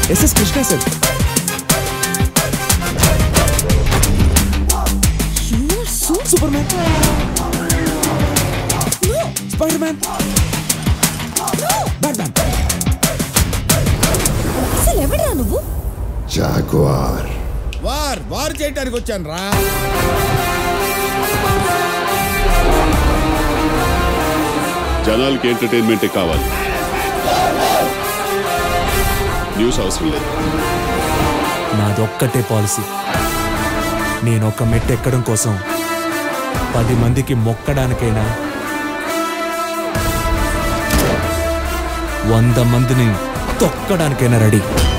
SS Krishna sir superman spiderman batman అసలు ఎవడరా నువ్వు జాగ్వార్ వార్ వార్ చేయడానికి వచ్చాను రా జనాలకి ఎంటర్టైన్మెంటే కావాలి న్యూస్ అవసరం లేదు నాదొక్కటే పాలసీ నేను ఒక మెట్టు ఎక్కడం కోసం పది మందికి మొక్కడానికైనా వంద మందిని తొక్కడానికైనా రెడీ